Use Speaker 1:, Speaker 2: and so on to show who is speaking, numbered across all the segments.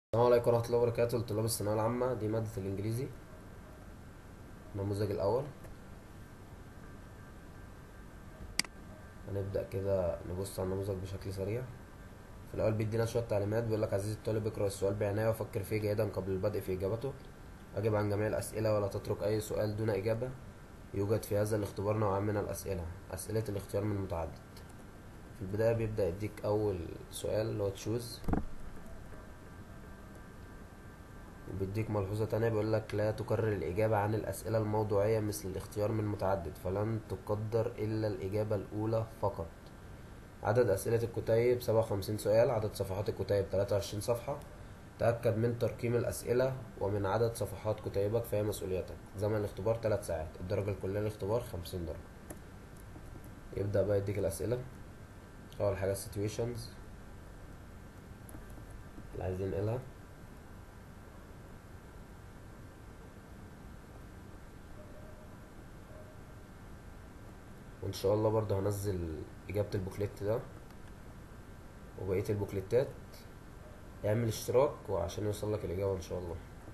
Speaker 1: السلام عليكم ورحمة الله وبركاته لطلاب الثانوية العامة دي مادة الإنجليزي النموذج الأول هنبدأ كده نبص على النموذج بشكل سريع في الأول بيدينا شوية تعليمات بيقول لك عزيزي الطالب اقرأ السؤال بعناية وفكر فيه جيدا قبل البدء في إجابته أجب عن جميع الأسئلة ولا تترك أي سؤال دون إجابة يوجد في هذا الاختبار نوعان من الأسئلة أسئلة الاختيار من متعدد في البداية بيبدأ يديك أول سؤال اللي هو تشوز وبيديك ملحوظة تانية بيقول لك لا تكرر الإجابة عن الأسئلة الموضوعية مثل الاختيار من متعدد فلن تقدر إلا الإجابة الأولى فقط عدد أسئلة الكتيب سبعة وخمسين سؤال عدد صفحات الكتيب تلاتة وعشرين صفحة تأكد من ترقيم الأسئلة ومن عدد صفحات كتيبك فهي مسؤوليتك زمن الاختبار تلات ساعات الدرجة الكلية للاختبار خمسين درجة يبدأ بقى يديك الأسئلة أول حاجة situations اللي عايز ينقلها وان شاء الله برضه هنزل اجابة البوكليت ده وبقية البوكليتات اعمل اشتراك وعشان يوصل لك الاجابة ان شاء الله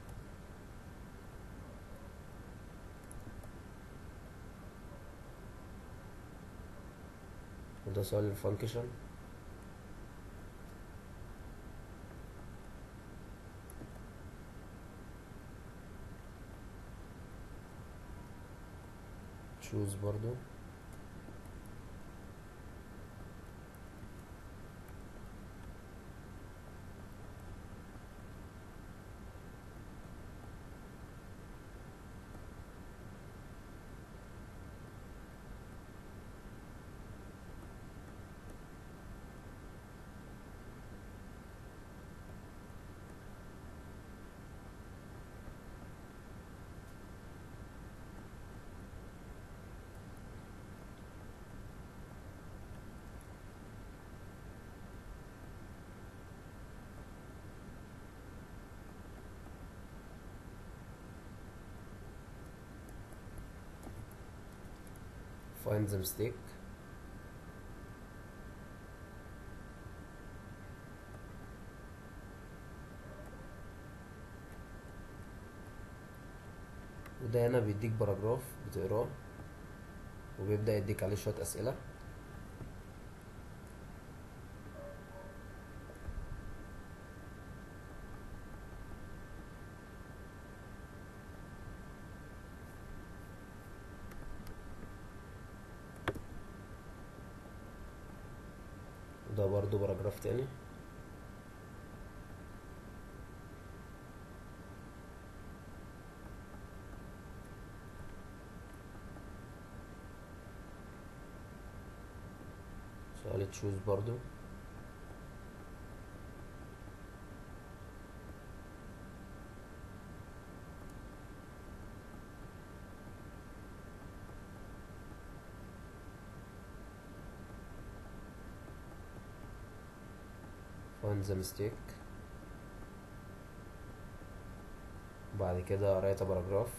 Speaker 1: وده سؤال الفانكشن تشوز برضو find the mistake وده هنا بيديك باراجراف بتقراه وبيبدأ يديك عليه شوية أسئلة وده برضو باراجراف تاني سؤال تشوز برضو find the mistake بعد كده write a paragraph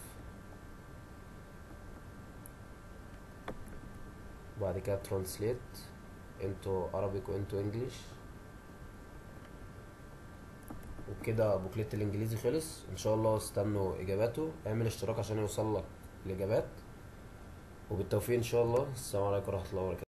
Speaker 1: بعد كده translate into Arabic و into English وكده بوكليت الانجليزي خلص ان شاء الله استنوا اجاباته اعمل اشتراك عشان يوصل لك الاجابات وبالتوفيق ان شاء الله السلام عليكم ورحمه الله وبركاته